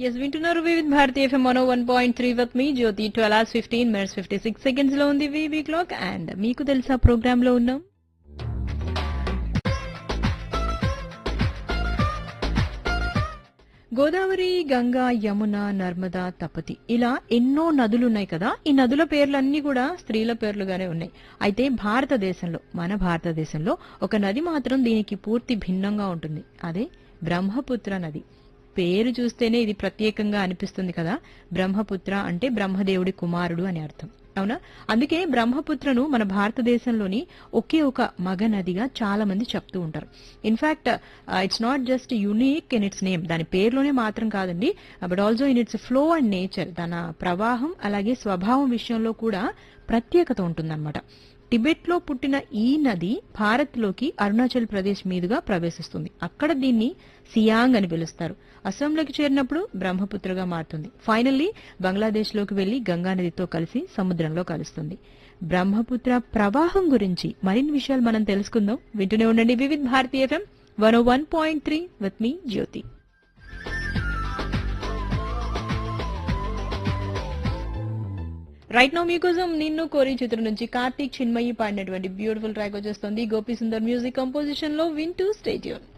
yes వింటున్నారు Vividh Bharati FM one one point three with మీ Jyothi twelve hours fifteen minutes fifty six seconds లో ఉంది వివి clock and మీకు తెలుసా ప్రోగ్రామ్ లో ఉన్నాం గోదావరి గంగా యమున నర్మదా తపతి ఇలా ఎన్నో నదులు ఉన్నాయి కదా ఈ నదుల పేర్లన్నీ కూడా స్త్రీల పేర్లుగానే ఉన్నాయి అయితే భారతదేశంలో మన భారతదేశంలో ఒక నది మాత్రం దీనికి పూర్తి భిన్నంగా ఉంటుంది అదే బ్రహ్మపుత్ర నది పేరు చూస్తేనే ఇది ప్రత్యేకంగా అనిపిస్తుంది కదా బ్రహ్మపుత్ర అంటే బ్రహ్మదేవుడి కుమారుడు అని అర్థం అవునా అందుకే బ్రహ్మపుత్రను మన భారతదేశంలోని ఒకే ఒక మగ నదిగా చాలా మంది చెప్తూ ఉంటారు in fact it's not just unique in its name దాని పేరులోనే మాత్రం కాదండి but also in its flow and nature తన ప్రవాహం అలాగే స్వభావం విషయంలో కూడా ప్రత్యేకత ఉంటుందన్నమాట టిబెట్ లో పుట్టిన ఈ నది భారత్ లోకి అరుణాచల్ ప్రదేశ్ మీదుగా ప్రవేశిస్తుంది అక్కడ దీన్ని సియాంగ్ అని పిలుస్తారు అస్సాంలోకి చేరినప్పుడు బ్రహ్మపుత్రగా మారుతుంది ఫైనల్లీ బంగ్లాదేశ్ లోకి వెళ్లి గంగా నదితో కలిసి సముద్రంలో కలుస్తుంది బ్రహ్మపుత్ర ప్రవాహం గురించి మరిన్ని విషయాలు మనం తెలుసుకుందాం వింటూనే ఉండండి Vividh Bharati FM one one point three with మీ జ్యోతి రైట్ నో మీకోసం నిన్ను కోరి చిత్రం నుంచి కార్తీక్ చిన్మయి పాడినటువంటి బ్యూటిఫుల్ ట్రాక్ వచ్చేస్తుంది గోపి సుందర్ మ్యూజిక్ కంపోజిషన్ లో వింటూ స్టేడియం